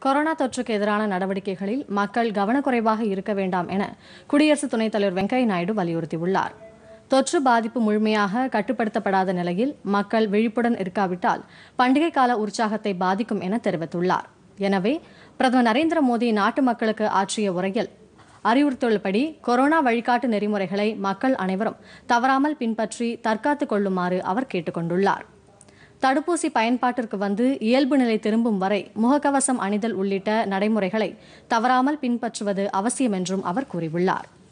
corona தொற்றுக்கு எதிரான நடவடிக்கைகளில் மக்கள் கவனக்குறைவாக இருக்க வேண்டாம் என குடியரசு துணைத் தலைவர் வெங்கையா நாயுடு வலியுறுத்தியுள்ளார் தொற்று பாதிப்பு முழுமையாக கட்டுப்படுத்தப்படாத நிலையில் மக்கள் விழிப்புடன் இருக்காவிட்டால் பண்டிகை கால உற்சாகத்தை பாதிக்கும் என தெரிவித்துள்ளார் எனவே பிரதமர் நரேந்திர மோடி நாட்டு மக்களுக்கு ஆற்றிய உரையில் அறிவுறுத்தல்படி கொரோனா வழிகாட்டு நெறிமுறைகளை மக்கள் அனைவரும் தவறாமல் பின்பற்றி தற்காத்துக் கொள்ளுமாறு அவர் கேட்டுக்கொண்டுள்ளார் தடுப்பூசி பயன்பாட்டிற்கு வந்து இயல்பு நிலை திரும்பும் வரை முகக்கவசம் அணிதல் உள்ளிட்ட நடைமுறைகளை தவறாமல் பின்பற்றுவது அவசியம் என்றும் அவர் கூறியுள்ளார்